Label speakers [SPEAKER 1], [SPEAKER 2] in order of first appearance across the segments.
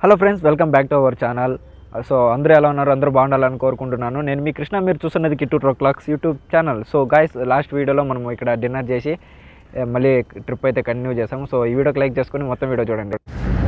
[SPEAKER 1] Hello friends welcome back to our channel so అందరూ ఎలా ఉన్నారు అందరూ బాగుండాలని కోరుకుంటున్నాను నేను మీ కృష్ణ మీరు చూస్తున్నది కిట్టు ట్రో క్లాక్స్ YouTube channel so guys last వీడియోలో మనం ఇక్కడ డిన్నర్ చేసి ఏ, మళ్ళీ ట్రిప్ అయితే కంటిన్యూ చేసాము సో ఈ వీడియోకి లైక్ చేసుకొని మొత్తం వీడియో చూడండి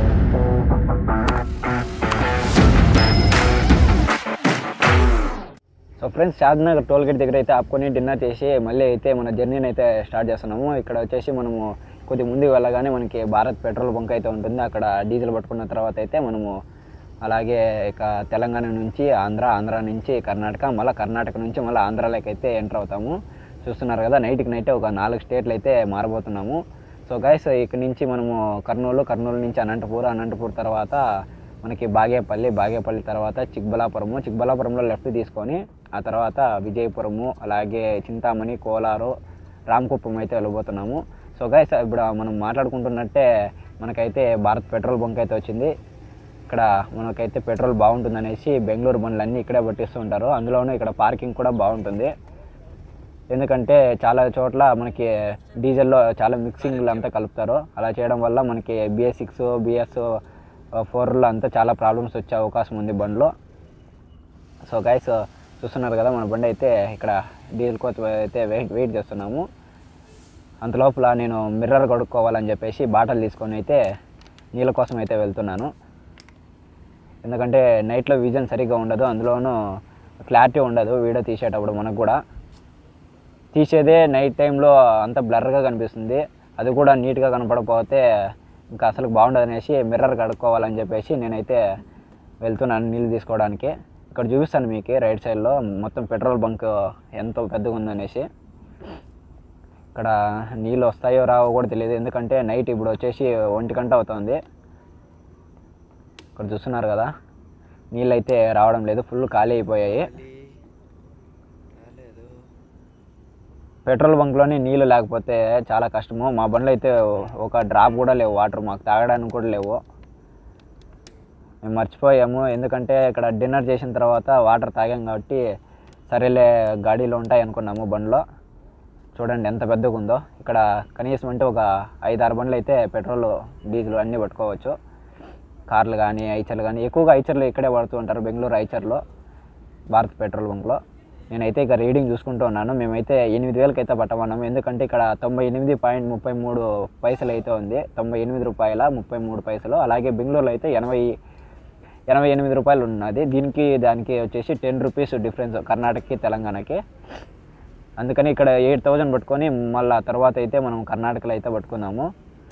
[SPEAKER 1] so friends Shadnagar toll gate దగ్గర అయితే ఆపుకొని డిన్నర్ చేసి మళ్ళీ అయితే మన జర్నీని అయితే స్టార్ట్ చేస్తున్నాము ఇక్కడ వచ్చేసి మనము కొద్ది ముందుకు వెళ్ళగానే మనకి భారత్ పెట్రోల్ బంక్ అయితే ఉంటుంది అక్కడ డీజిల్ పట్టుకున్న తర్వాత అయితే మనము అలాగే ఇక తెలంగాణ నుంచి ఆంధ్ర ఆంధ్ర నుంచి కర్ణాటక మళ్ళీ కర్ణాటక నుంచి మళ్ళీ ఆంధ్రాలోకి అయితే ఎంటర్ అవుతాము చూస్తున్నారు కదా నైట్కి నైట్ ఒక నాలుగు స్టేట్లు అయితే మారబోతున్నాము సో గైస్ ఇక్కడ నుంచి మనము కర్నూలు కర్నూలు నుంచి అనంతపూర్ అనంతపూర్ తర్వాత మనకి బాగేపల్లి బాగేపల్లి తర్వాత చిక్బలాపురము చిక్బలాపురంలో లెఫ్ట్ తీసుకొని ఆ తర్వాత విజయపురము అలాగే చింతామణి కోలారు రామకుప్పం అయితే వెళ్ళబోతున్నాము సో గైస్ ఇప్పుడు మనం మాట్లాడుకుంటున్నట్టే మనకైతే భారత్ పెట్రోల్ బంక్ అయితే వచ్చింది ఇక్కడ మనకైతే పెట్రోల్ బాగుంటుందనేసి బెంగళూరు బండ్లు అన్నీ ఇక్కడే పట్టిస్తూ ఉంటారు అందులోనూ ఇక్కడ పార్కింగ్ కూడా బాగుంటుంది ఎందుకంటే చాలా చోట్ల మనకి డీజిల్లో చాలా మిక్సింగ్లు అంతా కలుపుతారు అలా చేయడం వల్ల మనకి బిఎస్ సిక్స్ బిఎస్ ఫోర్లో అంతా చాలా ప్రాబ్లమ్స్ వచ్చే అవకాశం ఉంది బండ్లో సో గైస్ చూస్తున్నారు కదా మన బండి అయితే ఇక్కడ డీజిల్ కోసం అయితే వెయిట్ వెయిట్ చేస్తున్నాము అంత లోపల నేను మిర్రర్ కడుక్కోవాలని చెప్పేసి బాటలు తీసుకొని అయితే నీళ్ళ కోసం అయితే వెళ్తున్నాను ఎందుకంటే నైట్లో విజన్ సరిగ్గా ఉండదు అందులోనూ క్లారిటీ ఉండదు వీడియో తీసేటప్పుడు మనకు కూడా తీసేదే నైట్ టైంలో అంత బ్లర్గా కనిపిస్తుంది అది కూడా నీట్గా కనపడకపోతే ఇంకా అసలు బాగుండదు అనేసి మిర్రర్ కడుక్కోవాలని చెప్పేసి నేనైతే వెళ్తున్నాను నీళ్ళు తీసుకోవడానికి ఇక్కడ చూపిస్తాను మీకు రైట్ సైడ్లో మొత్తం పెట్రోల్ బంక్ ఎంతో పెద్దగా ఉందనేసి ఇక్కడ నీళ్ళు వస్తాయో రావో కూడా తెలియదు ఎందుకంటే నైట్ ఇప్పుడు వచ్చేసి ఒంటి గంట అవుతుంది ఇక్కడ చూస్తున్నారు కదా నీళ్ళు అయితే రావడం లేదు ఫుల్ ఖాళీ అయిపోయాయి పెట్రోల్ బంక్లోని నీళ్ళు లేకపోతే చాలా కష్టము మా బండ్లో అయితే ఒక డ్రాప్ కూడా లేవు వాటర్ మాకు తాగడానికి కూడా లేవు మేము మర్చిపోయాము ఎందుకంటే ఇక్కడ డిన్నర్ చేసిన తర్వాత వాటర్ తాగాం కాబట్టి సరేలే గాడీలో ఉంటాయి అనుకున్నాము బండ్లో చూడండి ఎంత పెద్దగా ఉందో ఇక్కడ కనీసం అంటే ఒక ఐదు ఆరు బండ్లు అయితే పెట్రోల్ డీజిల్ అన్నీ పట్టుకోవచ్చు కార్లు కానీ ఐచర్లు కానీ ఎక్కువగా ఐచర్లు ఇక్కడే పడుతూ ఉంటారు బెంగళూరు ఐచర్లో భారత్ పెట్రోల్ బంక్లో నేనైతే ఇక రీడింగ్ చూసుకుంటూ ఉన్నాను మేమైతే ఎనిమిది వేలకి అయితే పట్టమన్నాము ఎందుకంటే ఇక్కడ తొంభై ఎనిమిది పాయింట్ ముప్పై మూడు పైసలు అయితే ఉంది తొంభై ఎనిమిది రూపాయల ముప్పై మూడు పైసలు అలాగే బెంగళూరులో అయితే ఎనభై ఎనభై ఎనిమిది రూపాయలు ఉన్నది దీనికి దానికి వచ్చేసి టెన్ రూపీస్ డిఫరెన్స్ కర్ణాటకకి తెలంగాణకి అందుకని ఇక్కడ ఎయిట్ థౌజండ్ పట్టుకొని మళ్ళీ తర్వాత అయితే మనం కర్ణాటకలో అయితే పట్టుకున్నాము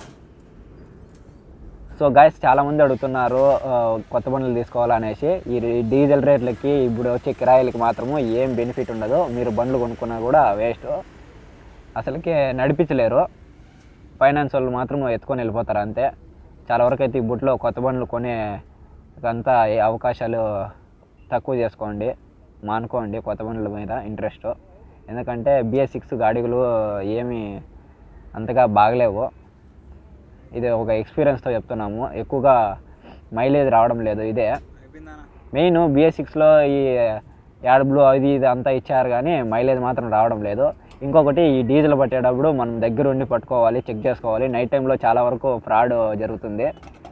[SPEAKER 1] సో గాయస్ చాలామంది అడుగుతున్నారు ఆ, కొత్త బండ్లు తీసుకోవాలనేసి ఈ డీజిల్ రేట్లకి ఇప్పుడు వచ్చే కిరాయిలకి మాత్రము ఏం బెనిఫిట్ ఉండదు మీరు బండ్లు కొనుక్కున్నా కూడా వేస్ట్ అసలుకి నడిపించలేరు ఫైనాన్స్ వాళ్ళు మాత్రం ఎత్తుకొని వెళ్ళిపోతారు అంతే చాలా వరకు అయితే ఈ బుట్లో కొత్త బండ్లు కొనే అంతా ఏ అవకాశాలు తక్కువ చేసుకోండి మానుకోండి కొత్త బండ్ల మీద ఇంట్రెస్ట్ ఎందుకంటే బిఎస్ సిక్స్ గాడిగలు ఏమీ అంతగా బాగలేవు ఇది ఒక ఎక్స్పీరియన్స్తో చెప్తున్నాము ఎక్కువగా మైలేజ్ రావడం లేదు ఇదే మెయిన్ బిఎస్ సిక్స్లో ఈ యాడ్ బ్లూ అది ఇది అంతా ఇచ్చారు కానీ మైలేజ్ మాత్రం రావడం లేదు ఇంకొకటి ఈ డీజిల్ పట్టేటప్పుడు మనం దగ్గర ఉండి పట్టుకోవాలి చెక్ చేసుకోవాలి నైట్ టైంలో చాలా వరకు ఫ్రాడ్ జరుగుతుంది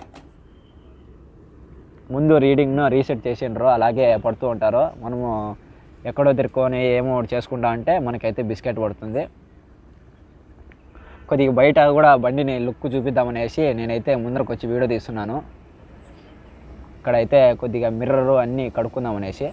[SPEAKER 1] ముందు రీడింగ్ను రీసెట్ చేసిండ్రు అలాగే పడుతూ ఉంటారు మనము ఎక్కడో తిరుక్కొని ఏమో ఒకటి చేసుకుంటా అంటే మనకైతే బిస్కెట్ పడుతుంది కొద్దిగా బయట కూడా బండిని లుక్ చూపిద్దామనేసి నేనైతే ముందరకు వచ్చి వీడియో తీస్తున్నాను ఇక్కడైతే కొద్దిగా మిర్రర్ అన్నీ కడుక్కుందామనేసి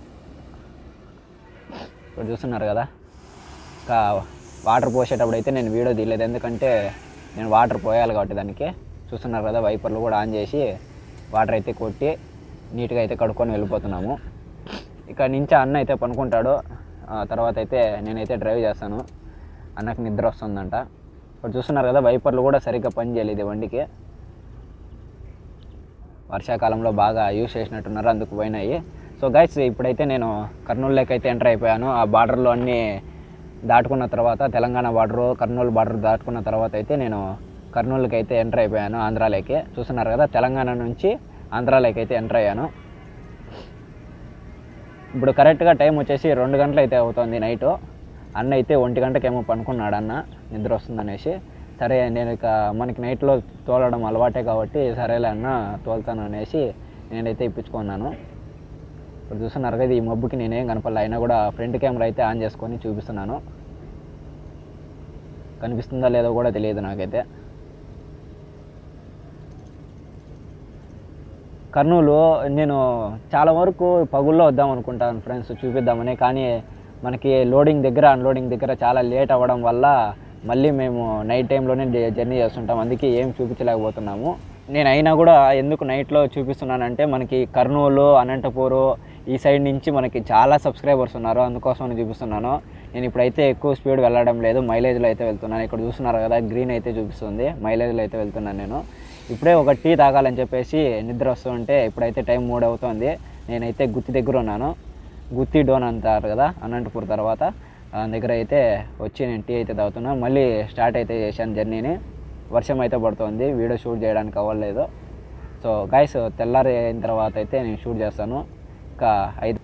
[SPEAKER 1] ఇక్కడ చూస్తున్నారు కదా ఇంకా వాటర్ పోసేటప్పుడు అయితే నేను వీడియో తీయలేదు ఎందుకంటే నేను వాటర్ పోయాలి కాబట్టి దానికి చూస్తున్నారు కదా వైపర్లు కూడా ఆన్ చేసి వాటర్ అయితే కొట్టి నీట్గా అయితే కడుక్కొని వెళ్ళిపోతున్నాము ఇక్కడ నుంచి అన్న అయితే పనుకుంటాడు ఆ తర్వాత అయితే నేనైతే డ్రైవ్ చేస్తాను అన్నకి నిద్ర వస్తుందంట ఇప్పుడు చూస్తున్నారు కదా వైపర్లు కూడా సరిగ్గా పని చేయలేదు ఈ బండికి వర్షాకాలంలో బాగా యూస్ చేసినట్టున్నారు అందుకు పోయినాయి సో గైస్ ఇప్పుడైతే నేను కర్నూలులోకి అయితే ఎంటర్ అయిపోయాను ఆ బార్డర్లో అన్నీ దాటుకున్న తర్వాత తెలంగాణ బార్డరు కర్నూలు బార్డర్ దాటుకున్న తర్వాత అయితే నేను కర్నూలుకి అయితే ఎంటర్ అయిపోయాను ఆంధ్రాలోకి చూస్తున్నారు కదా తెలంగాణ నుంచి ఆంధ్రాలోకి అయితే ఎంటర్ అయ్యాను ఇప్పుడు కరెక్ట్గా టైం వచ్చేసి రెండు గంటలు అయితే అవుతుంది నైట్ అన్న అయితే ఒంటి గంటకేమో పనుకున్నాడు అన్న నిద్ర వస్తుందనేసి సరే నేను ఇక మనకి నైట్లో తోలడం అలవాటే కాబట్టి సరేలే అన్న తోలుతాను అనేసి నేనైతే ఇప్పించుకున్నాను ఇప్పుడు చూస్తున్నారు కదా ఈ మబ్బుకి నేనేం కనపడలే అయినా కూడా ఫ్రంట్ కెమెరా అయితే ఆన్ చేసుకొని చూపిస్తున్నాను కనిపిస్తుందా లేదో కూడా తెలియదు నాకైతే కర్నూలు నేను చాలా వరకు పగుల్లో వద్దాం అనుకుంటాను ఫ్రెండ్స్ చూపిద్దామని కానీ మనకి లోడింగ్ దగ్గర అన్లోడింగ్ దగ్గర చాలా లేట్ అవ్వడం వల్ల మళ్ళీ మేము నైట్ టైంలోనే జర్నీ చేస్తుంటాం అందుకే ఏం చూపించలేకపోతున్నాము నేను అయినా కూడా ఎందుకు నైట్లో చూపిస్తున్నానంటే మనకి కర్నూలు అనంతపూరు ఈ సైడ్ నుంచి మనకి చాలా సబ్స్క్రైబర్స్ ఉన్నారు అందుకోసం చూపిస్తున్నాను నేను ఇప్పుడైతే ఎక్కువ స్పీడ్ వెళ్ళడం లేదు మైలేజ్లో అయితే వెళ్తున్నాను ఇక్కడ చూస్తున్నారు కదా గ్రీన్ అయితే చూపిస్తుంది మైలేజ్లో అయితే వెళ్తున్నాను నేను ఇప్పుడే ఒక టీ తాగాలని చెప్పేసి నిద్ర వస్తుంటే ఇప్పుడైతే టైం మూడు అవుతుంది నేనైతే గుత్తి దగ్గర ఉన్నాను గుత్తి డోన్ అంటారు కదా అనంతపూర్ తర్వాత దాని దగ్గర అయితే వచ్చి నేను టీ అయితే తాగుతున్నాను మళ్ళీ స్టార్ట్ అయితే చేశాను జర్నీని వర్షం అయితే పడుతుంది వీడియో షూట్ చేయడానికి అవ్వలేదు సో గాయస్ తెల్లారి అయిన తర్వాత అయితే నేను షూట్ చేస్తాను ఇంకా ఐదు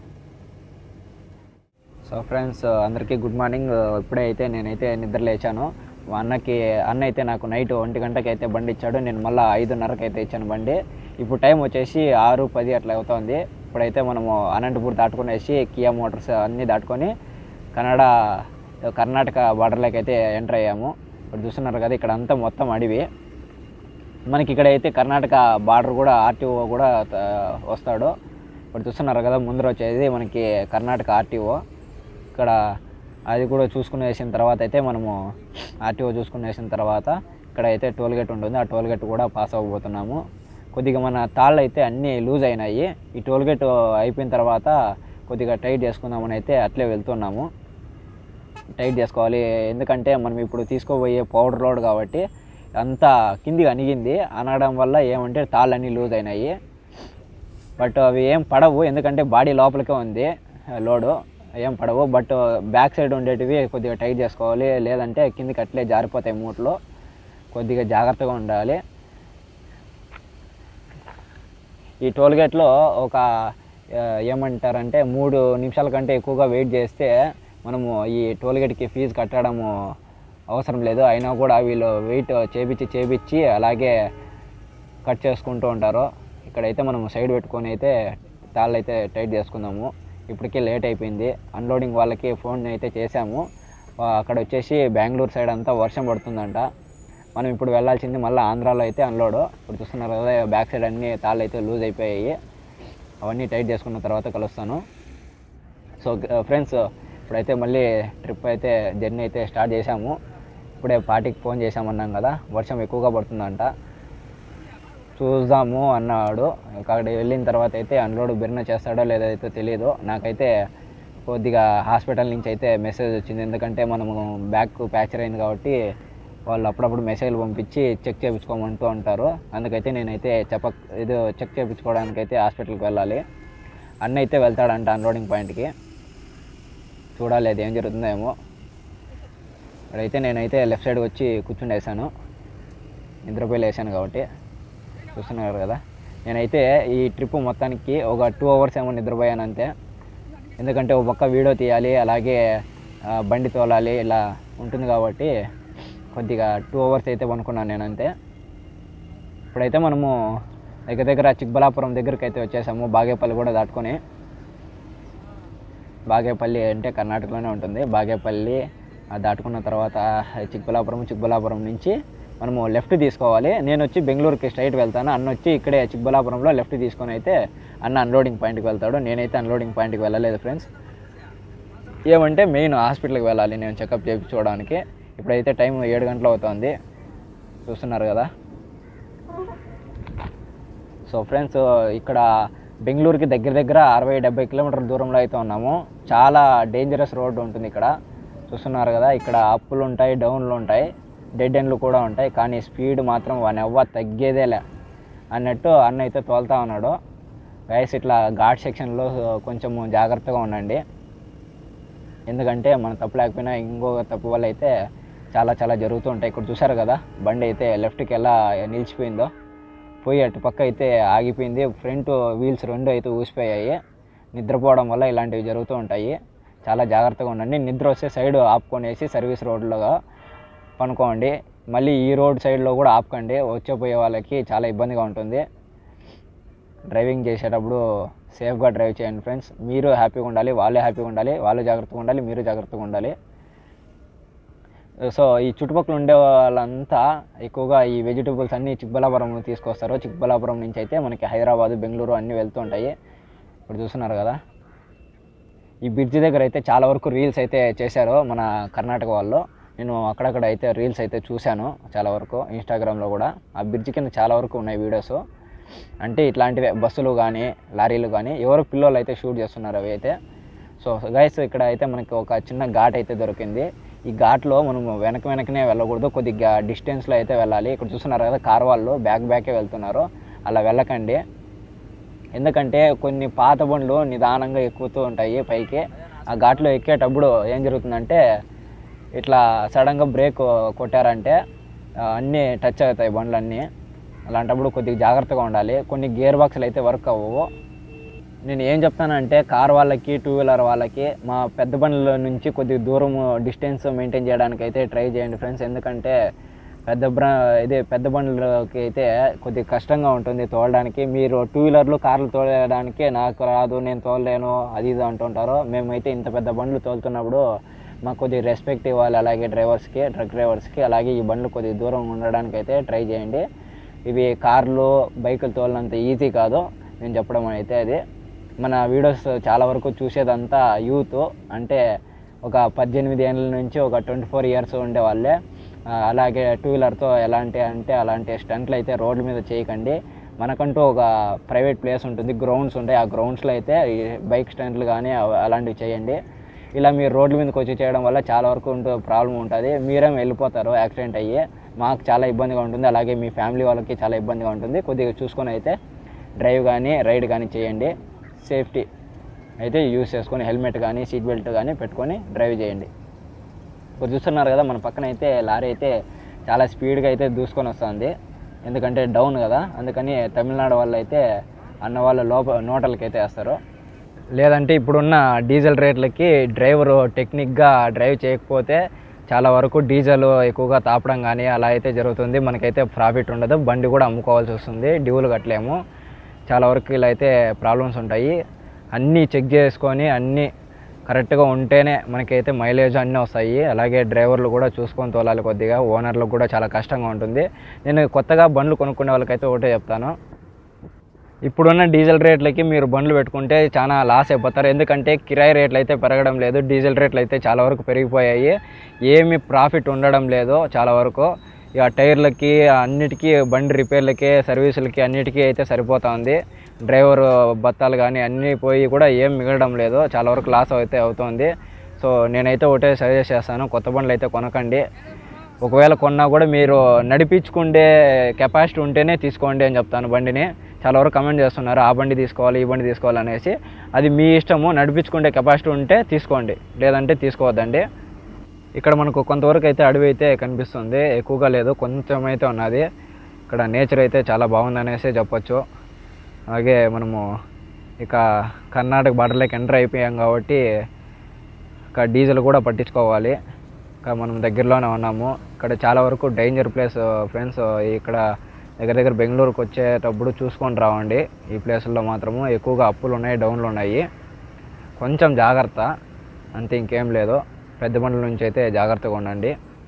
[SPEAKER 1] సో ఫ్రెండ్స్ అందరికీ గుడ్ మార్నింగ్ ఇప్పుడే అయితే నేనైతే నిద్ర లేచాను మా అన్నకి అన్న అయితే నాకు నైట్ ఒంటి గంటకి అయితే బండి ఇచ్చాడు నేను మళ్ళీ ఐదున్నరకి అయితే ఇచ్చాను బండి ఇప్పుడు టైం వచ్చేసి ఆరు పది అట్లా అవుతుంది ఇప్పుడైతే మనము అనంతపూర్ దాటుకునేసి కియా మోటార్స్ అన్నీ దాటుకొని కన్నడ కర్ణాటక బార్డర్లోకి అయితే ఎంటర్ అయ్యాము ఇప్పుడు చూస్తున్నారు కదా ఇక్కడ అంతా మొత్తం అడవి మనకి ఇక్కడ అయితే కర్ణాటక బార్డర్ కూడా ఆర్టీఓ కూడా త- వస్తాడు ఇప్పుడు చూస్తున్నారు కదా ముందర వచ్చేది మనకి కర్ణాటక ఆర్టీఓ ఇక్కడ అది కూడా చూసుకుని వేసిన తర్వాత అయితే మనము ఆర్టీఓ చూసుకుని వేసిన తర్వాత ఇక్కడ అయితే టోల్ గేట్ ఉంటుంది ఆ టోల్ గేట్ కూడా పాస్ అవ్వబోతున్నాము కొద్దిగా మన తాళ్ళు అయితే అన్నీ లూజ్ అయినాయి ఈ టోల్ గేట్ అయిపోయిన తర్వాత కొద్దిగా టైట్ చేసుకుందామని అయితే అట్లే వెళ్తున్నాము టైట్ చేసుకోవాలి ఎందుకంటే మనం ఇప్పుడు తీసుకోబోయే పౌడర్ లోడ్ కాబట్టి అంతా కిందికి అణిగింది అనడం వల్ల ఏమంటే తాళ్ళు అన్నీ లూజ్ అయినాయి బట్ అవి ఏం పడవు ఎందుకంటే బాడీ లోపలికే ఉంది లోడు ఏం పడవు బట్ బ్యాక్ సైడ్ ఉండేటివి కొద్దిగా టైట్ చేసుకోవాలి లేదంటే కిందికి అట్లే జారిపోతాయి మూటలు కొద్దిగా జాగ్రత్తగా ఉండాలి ఈ టోల్ గేట్లో ఒక ఆ, ఏమంటారంటే మూడు నిమిషాల కంటే ఎక్కువగా వెయిట్ చేస్తే మనము ఈ టోల్ గేట్కి ఫీజు కట్టడము అవసరం లేదు అయినా కూడా వీళ్ళు వెయిట్ చేపించి చేపించి అలాగే కట్ చేసుకుంటూ ఉంటారు ఇక్కడైతే మనం సైడ్ పెట్టుకొని అయితే తాళ్ళు అయితే టైట్ చేసుకుందాము ఇప్పటికే లేట్ అయిపోయింది అన్లోడింగ్ వాళ్ళకి ఫోన్ అయితే చేశాము ఆ, అక్కడ వచ్చేసి బెంగళూరు సైడ్ అంతా వర్షం పడుతుందంట మనం ఇప్పుడు వెళ్ళాల్సింది మళ్ళీ ఆంధ్రాలో అయితే అన్లోడ్ ఇప్పుడు చూస్తున్నారు కదా బ్యాక్ సైడ్ అన్ని తాళ్ళు అయితే లూజ్ అయిపోయాయి అవన్నీ టైట్ చేసుకున్న తర్వాత కలుస్తాను సో ఫ్రెండ్స్ ఇప్పుడైతే మళ్ళీ ట్రిప్ అయితే జర్నీ అయితే స్టార్ట్ చేశాము ఇప్పుడే పార్టీకి ఫోన్ చేశామన్నాం కదా వర్షం ఎక్కువగా పడుతుందంట చూద్దాము అన్నాడు అక్కడ వెళ్ళిన తర్వాత అయితే అన్లోడ్ బిర్న చేస్తాడో లేదో అయితే తెలియదు నాకైతే కొద్దిగా హాస్పిటల్ నుంచి అయితే మెసేజ్ వచ్చింది ఎందుకంటే మనము బ్యాక్ ప్యాక్చర్ అయింది కాబట్టి వాళ్ళు అప్పుడప్పుడు మెసేజ్లు పంపించి చెక్ చేయించుకోమంటూ ఉంటారు అందుకైతే నేనైతే చెప్ప ఇది చెక్ చేయించుకోవడానికి అయితే హాస్పిటల్కి వెళ్ళాలి అన్న అయితే వెళ్తాడంట అన్లోడింగ్ పాయింట్కి చూడాలి అది ఏం జరుగుతుందో ఏమో ఇక్కడైతే నేనైతే లెఫ్ట్ సైడ్ వచ్చి కూర్చుండేసాను నిద్రపోయి లేసాను కాబట్టి చూస్తున్నారు కదా నేనైతే ఈ ట్రిప్ మొత్తానికి ఒక టూ అవర్స్ ఏమో నిద్రపోయాను అంతే ఎందుకంటే ఒక పక్క వీడియో తీయాలి అలాగే ఆ, బండి తోలాలి ఇలా ఉంటుంది కాబట్టి కొద్దిగా టూ అవర్స్ అయితే పనుకున్నాను నేను అంతే ఇప్పుడైతే మనము దగ్గర దగ్గర చిక్బలాపురం దగ్గరికి అయితే వచ్చేసాము బాగేపల్లి కూడా దాటుకొని బాగేపల్లి అంటే కర్ణాటకలోనే ఉంటుంది బాగేపల్లి ఆ దాటుకున్న తర్వాత చిక్బలాపురం చిక్బలాపురం నుంచి మనము లెఫ్ట్ తీసుకోవాలి నేను వచ్చి బెంగళూరుకి స్ట్రైట్ వెళ్తాను అన్న వచ్చి ఇక్కడే చిక్బలాపురంలో లెఫ్ట్ తీసుకొని అయితే అన్న అన్లోడింగ్ పాయింట్కి వెళ్తాడు నేనైతే అన్లోడింగ్ పాయింట్కి వెళ్ళలేదు ఫ్రెండ్స్ ఏమంటే మెయిన్ హాస్పిటల్కి వెళ్ళాలి నేను చెకప్ చేయించుకోవడానికి ఇప్పుడైతే టైం ఏడు గంటలు అవుతుంది చూస్తున్నారు కదా సో ఫ్రెండ్స్ ఇక్కడ బెంగళూరుకి దగ్గర దగ్గర అరవై డెబ్బై కిలోమీటర్ల దూరంలో అయితే ఉన్నాము చాలా డేంజరస్ రోడ్డు ఉంటుంది ఇక్కడ చూస్తున్నారు కదా ఇక్కడ అప్పులు ఉంటాయి డౌన్లు ఉంటాయి డెడ్ ఎండ్లు కూడా ఉంటాయి కానీ స్పీడ్ మాత్రం వాని ఎవ్వ తగ్గేదేలే అన్నట్టు అన్న అయితే తోలుతా ఉన్నాడు గైస్ ఇట్లా ఘాట్ సెక్షన్లో కొంచెం జాగ్రత్తగా ఉండండి ఎందుకంటే మన తప్పు లేకపోయినా ఇంకొక తప్పు వల్ల అయితే చాలా చాలా జరుగుతూ ఉంటాయి ఇక్కడ చూసారు కదా బండి అయితే లెఫ్ట్కి ఎలా నిలిచిపోయిందో పోయి అటు పక్క అయితే ఆగిపోయింది ఫ్రంట్ వీల్స్ రెండు అయితే ఊసిపోయాయి నిద్రపోవడం వల్ల ఇలాంటివి జరుగుతూ ఉంటాయి చాలా జాగ్రత్తగా ఉండండి నిద్ర వస్తే సైడ్ ఆపుకొనేసి సర్వీస్ రోడ్లో పనుకోండి మళ్ళీ ఈ రోడ్ సైడ్లో కూడా ఆపకండి వచ్చే పోయే వాళ్ళకి చాలా ఇబ్బందిగా ఉంటుంది డ్రైవింగ్ చేసేటప్పుడు సేఫ్గా డ్రైవ్ చేయండి ఫ్రెండ్స్ మీరు హ్యాపీగా ఉండాలి వాళ్ళే హ్యాపీగా ఉండాలి వాళ్ళు జాగ్రత్తగా ఉండాలి మీరు జాగ్రత్తగా ఉండాలి సో ఈ చుట్టుపక్కల ఉండే వాళ్ళంతా ఎక్కువగా ఈ వెజిటబుల్స్ అన్నీ చిక్బలాపురం తీసుకొస్తారు చిక్బలాపురం నుంచి అయితే మనకి హైదరాబాద్ బెంగళూరు అన్నీ వెళ్తూ ఉంటాయి ఇప్పుడు చూస్తున్నారు కదా ఈ బ్రిడ్జ్ దగ్గర అయితే చాలా వరకు రీల్స్ అయితే చేశారు మన కర్ణాటక వాళ్ళు నేను అక్కడక్కడ అయితే రీల్స్ అయితే చూశాను చాలా వరకు ఇన్స్టాగ్రామ్లో కూడా ఆ బ్రిడ్జ్ కింద చాలా వరకు ఉన్నాయి వీడియోస్ అంటే ఇట్లాంటివే బస్సులు కానీ లారీలు కానీ ఎవరు పిల్లలు అయితే షూట్ చేస్తున్నారు అవి అయితే సో గైస్ ఇక్కడ అయితే మనకి ఒక చిన్న ఘాట్ అయితే దొరికింది ఈ ఘాట్లో మనం వెనక వెనకనే వెళ్ళకూడదు కొద్దిగా డిస్టెన్స్లో అయితే వెళ్ళాలి ఇక్కడ చూస్తున్నారు కదా కార్ వాళ్ళు బ్యాక్ బ్యాకే వెళ్తున్నారు అలా వెళ్ళకండి ఎందుకంటే కొన్ని పాత బండ్లు నిదానంగా ఎక్కుతూ ఉంటాయి పైకి ఆ ఘాట్లో ఎక్కేటప్పుడు ఏం జరుగుతుందంటే ఇట్లా సడన్గా బ్రేక్ కొట్టారంటే ఆ, అన్నీ టచ్ అవుతాయి బండ్లు అన్నీ అలాంటప్పుడు కొద్దిగా జాగ్రత్తగా ఉండాలి కొన్ని గేర్ బాక్సులు అయితే వర్క్ అవ్వవు నేను ఏం చెప్తానంటే కార్ వాళ్ళకి టూ వీలర్ వాళ్ళకి మా పెద్ద బండ్ల నుంచి కొద్దిగా దూరం డిస్టెన్స్ మెయింటైన్ చేయడానికి అయితే ట్రై చేయండి ఫ్రెండ్స్ ఎందుకంటే పెద్ద బ్ర ఇదే పెద్ద బండ్లకి అయితే కొద్దిగా కష్టంగా ఉంటుంది తోలడానికి మీరు టూ వీలర్లు కార్లు తోలడానికి నాకు రాదు నేను తోలలేను అది ఇది అంటుంటారు మేమైతే ఇంత పెద్ద బండ్లు తోలుతున్నప్పుడు మాకు కొద్దిగా రెస్పెక్ట్ ఇవ్వాలి అలాగే డ్రైవర్స్కి ట్రక్ డ్రైవర్స్కి అలాగే ఈ బండ్లు కొద్దిగా దూరం ఉండడానికి అయితే ట్రై చేయండి ఇవి కార్లు బైకులు తోలినంత ఈజీ కాదు నేను చెప్పడం అయితే అది మన వీడియోస్ చాలా వరకు చూసేదంతా యూత్ అంటే ఒక పద్దెనిమిది ఏళ్ళ నుంచి ఒక ట్వంటీ ఫోర్ ఇయర్స్ ఉండే వాళ్ళే ఆ, అలాగే టూ వీలర్తో ఎలాంటి అంటే అలాంటి స్టంట్లు అయితే రోడ్ల మీద చేయకండి మనకంటూ ఒక ప్రైవేట్ ప్లేస్ ఉంటుంది గ్రౌండ్స్ ఉంటాయి ఆ గ్రౌండ్స్లో అయితే ఈ బైక్ స్టంట్లు కానీ అవ- అలాంటివి చేయండి ఇలా మీరు రోడ్ల మీదకి వచ్చి చేయడం వల్ల చాలా వరకు ఉంటూ ప్రాబ్లం ఉంటుంది మీరేం వెళ్ళిపోతారు యాక్సిడెంట్ అయ్యి మాకు చాలా ఇబ్బందిగా ఉంటుంది అలాగే మీ ఫ్యామిలీ వాళ్ళకి చాలా ఇబ్బందిగా ఉంటుంది కొద్దిగా చూసుకొని అయితే డ్రైవ్ కానీ రైడ్ కానీ చేయండి సేఫ్టీ అయితే యూస్ చేసుకొని హెల్మెట్ కానీ సీట్ బెల్ట్ కానీ పెట్టుకొని డ్రైవ్ చేయండి ఇప్పుడు చూస్తున్నారు కదా మన పక్కన అయితే లారీ అయితే చాలా స్పీడ్గా అయితే దూసుకొని వస్తుంది ఎందుకంటే డౌన్ కదా అందుకని తమిళనాడు వాళ్ళు అయితే అన్న వాళ్ళ లోప నోటలకి అయితే వేస్తారు లేదంటే ఇప్పుడున్న డీజిల్ రేట్లకి డ్రైవరు టెక్నిక్గా డ్రైవ్ చేయకపోతే చాలా వరకు డీజిల్ ఎక్కువగా తాపడం కానీ అలా అయితే జరుగుతుంది మనకైతే ప్రాఫిట్ ఉండదు బండి కూడా అమ్ముకోవాల్సి వస్తుంది డ్యూలు కట్టలేము చాలా వరకు ఇలా అయితే ప్రాబ్లమ్స్ ఉంటాయి అన్నీ చెక్ చేసుకొని అన్నీ కరెక్ట్గా ఉంటేనే మనకైతే మైలేజ్ అన్నీ వస్తాయి అలాగే డ్రైవర్లు కూడా చూసుకొని తోలాలి కొద్దిగా ఓనర్లకు కూడా చాలా కష్టంగా ఉంటుంది నేను కొత్తగా బండ్లు కొనుక్కునే వాళ్ళకైతే ఒకటే చెప్తాను ఇప్పుడున్న డీజిల్ రేట్లకి మీరు బండ్లు పెట్టుకుంటే చాలా లాస్ అయిపోతారు ఎందుకంటే కిరాయి రేట్లు అయితే పెరగడం లేదు డీజిల్ రేట్లు అయితే చాలా వరకు పెరిగిపోయాయి ఏమి ప్రాఫిట్ ఉండడం లేదు చాలా వరకు ఇక టైర్లకి అన్నిటికీ బండి రిపేర్లకి సర్వీసులకి అన్నిటికీ అయితే సరిపోతుంది డ్రైవర్ బత్తాలు కానీ అన్నీ పోయి కూడా ఏం మిగలడం లేదు చాలా వరకు లాస్ అయితే అవుతుంది సో నేనైతే ఒకటే సజెస్ట్ చేస్తాను కొత్త బండ్లు అయితే కొనకండి ఒకవేళ కొన్నా కూడా మీరు నడిపించుకుంటే కెపాసిటీ ఉంటేనే తీసుకోండి అని చెప్తాను బండిని చాలా వరకు కమెంట్ చేస్తున్నారు ఆ బండి తీసుకోవాలి ఈ బండి తీసుకోవాలి అనేసి అది మీ ఇష్టము నడిపించుకుంటే కెపాసిటీ ఉంటే తీసుకోండి లేదంటే తీసుకోవద్దండి ఇక్కడ మనకు కొంతవరకు అయితే అడవి అయితే కనిపిస్తుంది ఎక్కువగా లేదు కొంచెం అయితే ఉన్నది ఇక్కడ నేచర్ అయితే చాలా బాగుంది అనేసి చెప్పొచ్చు అలాగే మనము ఇక కర్ణాటక బార్డర్లోకి ఎంటర్ అయిపోయాం కాబట్టి ఇక డీజిల్ కూడా పట్టించుకోవాలి ఇక మనం దగ్గరలోనే ఉన్నాము ఇక్కడ చాలా వరకు డేంజర్ ప్లేస్ ఫ్రెండ్స్ ఇక్కడ దగ్గర దగ్గర బెంగళూరుకి వచ్చేటప్పుడు చూసుకొని రావండి ఈ ప్లేసుల్లో మాత్రము ఎక్కువగా అప్పులు ఉన్నాయి డౌన్లు ఉన్నాయి కొంచెం జాగ్రత్త అంతే ఇంకేం లేదు పెద్ద బండ్ల నుంచి అయితే జాగ్రత్తగా ఉండండి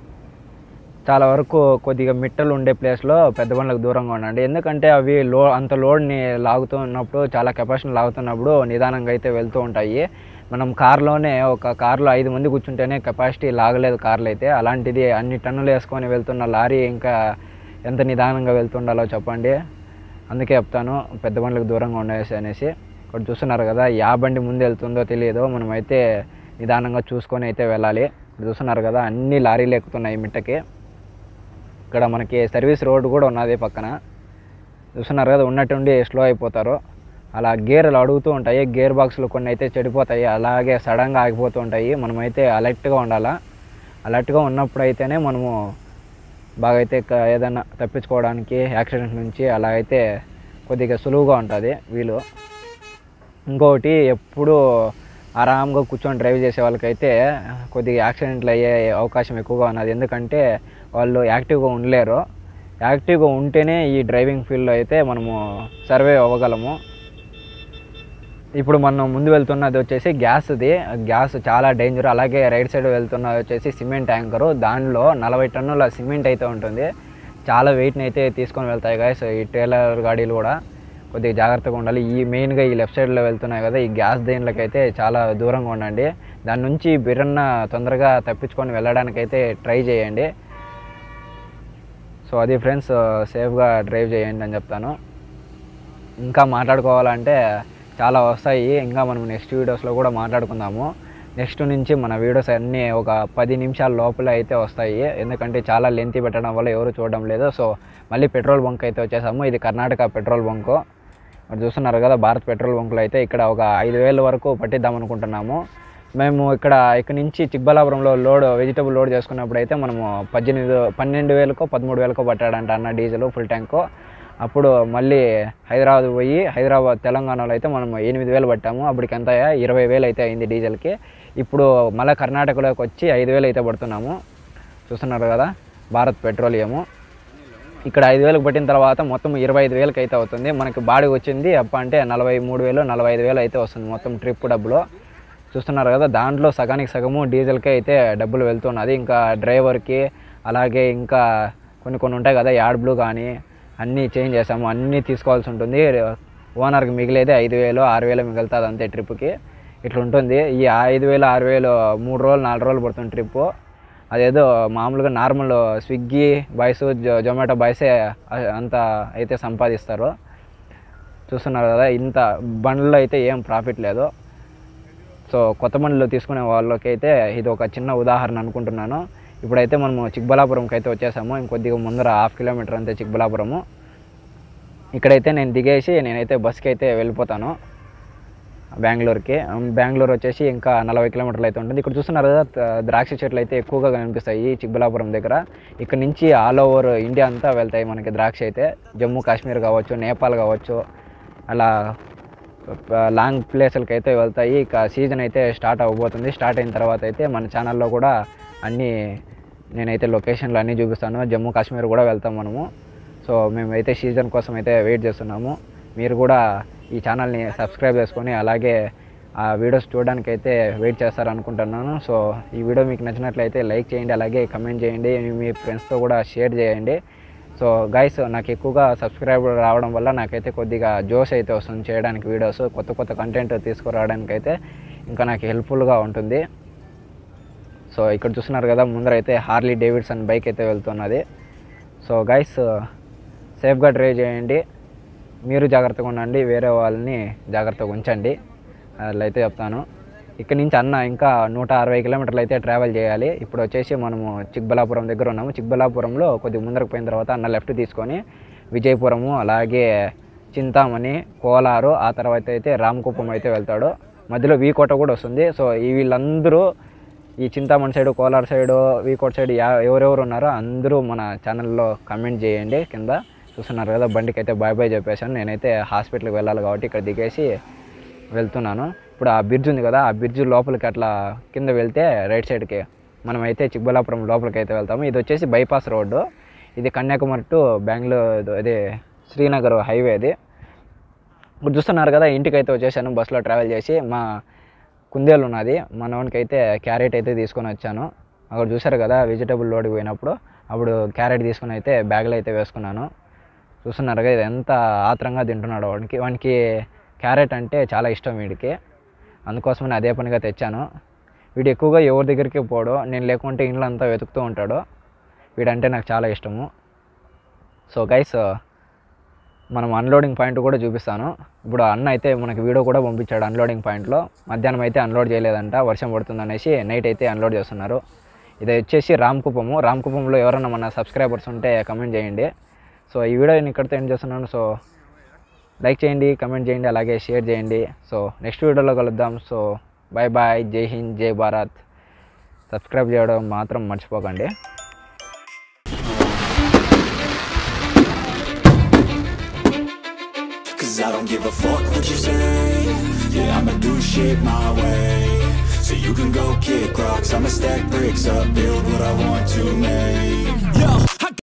[SPEAKER 1] చాలా వరకు కొద్దిగా మిట్టలు ఉండే ప్లేస్లో పెద్ద బండ్లకు దూరంగా ఉండండి ఎందుకంటే అవి లో అంత లోడ్ని లాగుతున్నప్పుడు చాలా కెపాసిటీ లాగుతున్నప్పుడు నిదానంగా అయితే వెళ్తూ ఉంటాయి మనం కార్లోనే ఒక కార్లో ఐదు మంది కూర్చుంటేనే కెపాసిటీ లాగలేదు కార్లు అయితే అలాంటిది అన్ని టన్నులు వేసుకొని వెళ్తున్న లారీ ఇంకా ఎంత నిదానంగా వెళ్తుండాలో చెప్పండి అందుకే చెప్తాను పెద్ద బండ్లకు దూరంగా ఉండేసి అనేసి ఇక్కడ చూస్తున్నారు కదా యా బండి ముందు వెళ్తుందో తెలియదు మనమైతే నిదానంగా చూసుకొని అయితే వెళ్ళాలి ఇక్కడ చూస్తున్నారు కదా అన్ని లారీలు ఎక్కుతున్నాయి మిట్టకి ఇక్కడ మనకి సర్వీస్ రోడ్ కూడా ఉన్నది పక్కన చూస్తున్నారు కదా ఉన్నట్టుండి స్లో అయిపోతారు అలా గేర్లు అడుగుతూ ఉంటాయి గేర్ బాక్సులు కొన్ని అయితే చెడిపోతాయి అలాగే సడన్గా ఆగిపోతూ ఉంటాయి మనమైతే అలర్ట్గా ఉండాలా అలర్ట్గా ఉన్నప్పుడు అయితేనే మనము బాగా అయితే క- ఏదైనా తప్పించుకోవడానికి యాక్సిడెంట్ నుంచి అలా అయితే కొద్దిగా సులువుగా ఉంటుంది వీలు ఇంకొకటి ఎప్పుడు ఆరామ్గా కూర్చొని డ్రైవ్ చేసే వాళ్ళకైతే కొద్దిగా యాక్సిడెంట్లు అయ్యే అవకాశం ఎక్కువగా ఉన్నది ఎందుకంటే వాళ్ళు యాక్టివ్గా ఉండలేరు యాక్టివ్గా ఉంటేనే ఈ డ్రైవింగ్ ఫీల్డ్లో అయితే మనము సర్వే అవ్వగలము ఇప్పుడు మనం ముందు వెళ్తున్నది వచ్చేసి గ్యాస్ది గ్యాస్ చాలా డేంజర్ అలాగే రైట్ సైడ్ వెళ్తున్నది వచ్చేసి సిమెంట్ ట్యాంకరు దానిలో నలభై టన్నుల సిమెంట్ అయితే ఉంటుంది చాలా వెయిట్ని అయితే తీసుకొని వెళ్తాయి గాయస్ ఈ ట్రైలర్ గాడీలు కూడా కొద్దిగా జాగ్రత్తగా ఉండాలి ఈ మెయిన్గా ఈ లెఫ్ట్ సైడ్లో వెళ్తున్నాయి కదా ఈ గ్యాస్ దేనిలకైతే చాలా దూరంగా ఉండండి దాని నుంచి బిర్రన్న తొందరగా తప్పించుకొని వెళ్ళడానికైతే ట్రై చేయండి సో అది ఫ్రెండ్స్ సేఫ్గా డ్రైవ్ చేయండి అని చెప్తాను ఇంకా మాట్లాడుకోవాలంటే చాలా వస్తాయి ఇంకా మనం నెక్స్ట్ వీడియోస్లో కూడా మాట్లాడుకుందాము నెక్స్ట్ నుంచి మన వీడియోస్ అన్నీ ఒక పది నిమిషాల లోపల అయితే వస్తాయి ఎందుకంటే చాలా లెంత్ పెట్టడం వల్ల ఎవరు చూడడం లేదు సో మళ్ళీ పెట్రోల్ బంక్ అయితే వచ్చేసాము ఇది కర్ణాటక పెట్రోల్ బంకు మరి చూస్తున్నారు కదా భారత్ పెట్రోల్ బంకులో అయితే ఇక్కడ ఒక ఐదు వేల వరకు పట్టిద్దాం అనుకుంటున్నాము మేము ఇక్కడ ఇక్కడ నుంచి చిక్బలాపురంలో లోడ్ వెజిటబుల్ లోడ్ చేసుకున్నప్పుడు అయితే మనము పద్దెనిమిది పన్నెండు వేలకో పదమూడు వేలకో పట్టాడంట అన్న డీజిల్ ఫుల్ ట్యాంకు అప్పుడు మళ్ళీ హైదరాబాద్ పోయి హైదరాబాద్ తెలంగాణలో అయితే మనం ఎనిమిది వేలు పట్టాము అప్పటికి ఎంత ఇరవై వేలు అయితే అయింది డీజిల్కి ఇప్పుడు మళ్ళీ కర్ణాటకలోకి వచ్చి ఐదు వేలు అయితే పడుతున్నాము చూస్తున్నారు కదా భారత్ పెట్రోలియము ఇక్కడ ఐదు వేలకు పట్టిన తర్వాత మొత్తం ఇరవై ఐదు వేలకి అయితే అవుతుంది మనకి బాడీ వచ్చింది అప్ప అంటే నలభై మూడు వేలు నలభై ఐదు వేలు అయితే వస్తుంది మొత్తం ట్రిప్ డబ్బులు చూస్తున్నారు కదా దాంట్లో సగానికి సగము డీజిల్కే అయితే డబ్బులు వెళ్తున్నది ఇంకా డ్రైవర్కి అలాగే ఇంకా కొన్ని కొన్ని ఉంటాయి కదా యాడ్ బ్లూ కానీ అన్నీ చేంజ్ చేసాము అన్నీ తీసుకోవాల్సి ఉంటుంది ఓనర్కి మిగిలేది ఐదు వేలు ఆరు వేలు మిగులుతుంది అంతే ట్రిప్కి ఇట్లా ఉంటుంది ఈ ఐదు వేలు ఆరు వేలు మూడు రోజులు నాలుగు రోజులు పడుతుంది ట్రిప్పు అదేదో మామూలుగా నార్మల్ స్విగ్గీ బాయ్స్ జొమాటో బాయ్సే అంత అయితే సంపాదిస్తారు చూస్తున్నారు కదా ఇంత బండ్లో అయితే ఏం ప్రాఫిట్ లేదు సో కొత్త బండ్లు తీసుకునే వాళ్ళకి అయితే ఇది ఒక చిన్న ఉదాహరణ అనుకుంటున్నాను ఇప్పుడైతే మనము చిక్బలాపురంకి అయితే వచ్చేసాము ఇంకొద్దిగా ముందర హాఫ్ కిలోమీటర్ అంతే చిక్బలాపురము ఇక్కడైతే నేను దిగేసి నేనైతే బస్కి అయితే వెళ్ళిపోతాను బెంగళూరుకి ఉమ్, బెంగళూరు వచ్చేసి ఇంకా నలభై కిలోమీటర్లు అయితే ఉంటుంది ఇక్కడ చూస్తున్నారు కదా త- ద్రాక్ష చెట్లు అయితే ఎక్కువగా కనిపిస్తాయి ఈ చిక్బలాపురం దగ్గర ఇక్కడ నుంచి ఆల్ ఓవర్ ఇండియా అంతా వెళ్తాయి మనకి ద్రాక్ష అయితే జమ్మూ కాశ్మీర్ కావచ్చు నేపాల్ కావచ్చు అలా ప- లాంగ్ ప్లేసులకి అయితే వెళ్తాయి ఇక సీజన్ అయితే స్టార్ట్ అవ్వబోతుంది స్టార్ట్ అయిన తర్వాత అయితే మన ఛానల్లో కూడా అన్నీ నేనైతే లొకేషన్లు అన్నీ చూపిస్తాను జమ్మూ కాశ్మీర్ కూడా వెళ్తాం మనము సో మేమైతే సీజన్ కోసం అయితే వెయిట్ చేస్తున్నాము మీరు కూడా ఈ ఛానల్ని సబ్స్క్రైబ్ చేసుకొని అలాగే ఆ వీడియోస్ చూడడానికి అయితే వెయిట్ చేస్తారనుకుంటున్నాను సో ఈ వీడియో మీకు నచ్చినట్లయితే లైక్ చేయండి అలాగే కమెంట్ చేయండి మీ ఫ్రెండ్స్తో కూడా షేర్ చేయండి సో గైస్ నాకు ఎక్కువగా సబ్స్క్రైబర్ రావడం వల్ల నాకైతే కొద్దిగా జోష్ అయితే వస్తుంది చేయడానికి వీడియోస్ కొత్త కొత్త కంటెంట్ తీసుకురావడానికి అయితే ఇంకా నాకు హెల్ప్ఫుల్గా ఉంటుంది సో ఇక్కడ చూస్తున్నారు కదా ముందరైతే హార్లీ డేవిడ్సన్ బైక్ అయితే వెళ్తున్నది సో గైస్ సేఫ్గా డ్రైవ్ చేయండి మీరు జాగ్రత్తగా ఉండండి వేరే వాళ్ళని జాగ్రత్తగా ఉంచండి అట్లా అయితే చెప్తాను ఇక్కడ నుంచి అన్న ఇంకా నూట అరవై కిలోమీటర్లు అయితే ట్రావెల్ చేయాలి ఇప్పుడు వచ్చేసి మనము చిక్బలాపురం దగ్గర ఉన్నాము చిక్బలాపురంలో కొద్దిగా ముందరకు పోయిన తర్వాత అన్న లెఫ్ట్ తీసుకొని విజయపురము అలాగే చింతామణి కోలారు ఆ తర్వాత అయితే రామకుప్పం అయితే వెళ్తాడు మధ్యలో వీకోట కూడా వస్తుంది సో ఈ వీళ్ళందరూ ఈ Chintamani side Kolar side Vkota side యా- ఎవరెవరు ఉన్నారో అందరూ మన ఛానల్లో కమెంట్ చేయండి కింద చూస్తున్నారు కదా బండికి అయితే బాయ్ బాయ్ చెప్పేశాను నేనైతే హాస్పిటల్కి వెళ్ళాలి కాబట్టి ఇక్కడ దిగేసి వెళ్తున్నాను ఇప్పుడు ఆ బ్రిడ్జ్ ఉంది కదా ఆ బ్రిడ్జ్ లోపలికి అట్లా కింద వెళ్తే రైట్ సైడ్కి మనం అయితే చిక్బలాపురం లోపలికి అయితే వెళ్తాము ఇది వచ్చేసి బైపాస్ రోడ్డు ఇది కన్యాకుమారి టు బెంగళూరు అదే శ్రీనగర్ హైవే అది ఇప్పుడు చూస్తున్నారు కదా ఇంటికి అయితే వచ్చేసాను బస్సులో ట్రావెల్ చేసి మా కుందేలు ఉన్నది మనవానికి అయితే క్యారెట్ అయితే తీసుకొని వచ్చాను అక్కడ చూసారు కదా వెజిటబుల్ లోడ్కి పోయినప్పుడు అప్పుడు క్యారెట్ తీసుకొని అయితే బ్యాగ్లో అయితే వేసుకున్నాను చూస్తున్నారు కదా ఇది ఎంత ఆత్రంగా తింటున్నాడు వాడికి వానికి క్యారెట్ అంటే చాలా ఇష్టం వీడికి అందుకోసమని అదే పనిగా తెచ్చాను వీడు ఎక్కువగా ఎవరి దగ్గరికి పోడు నేను లేకుంటే ఇంట్లో అంతా వెతుకుతూ ఉంటాడు వీడంటే నాకు చాలా ఇష్టము సో గైస్ మనం అన్లోడింగ్ పాయింట్ కూడా చూపిస్తాను ఇప్పుడు అన్న అయితే మనకి వీడియో కూడా పంపించాడు అన్లోడింగ్ పాయింట్లో మధ్యాహ్నం అయితే అన్లోడ్ చేయలేదంట వర్షం పడుతుంది అనేసి నైట్ అయితే అన్లోడ్ చేస్తున్నారు ఇది వచ్చేసి రామ్కుప్పము రామ్కుప్పంలో ఎవరైనా మన సబ్స్క్రైబర్స్ ఉంటే కమెంట్ చేయండి సో ఈ వీడియో నేను ఇక్కడితో ఎండ్ చేస్తున్నాను సో లైక్ చేయండి కమెంట్ చేయండి అలాగే షేర్ చేయండి సో నెక్స్ట్ వీడియోలో కలుద్దాం సో బాయ్ బాయ్ జై హింద్ జై భారత్ సబ్స్క్రైబ్ చేయడం మాత్రం మర్చిపోకండి
[SPEAKER 2] Cause I don't give a fuck what you say Yeah, I'ma do shit my way So So you can go kick rocks, I'ma stack bricks up, build what I want to make. Yo,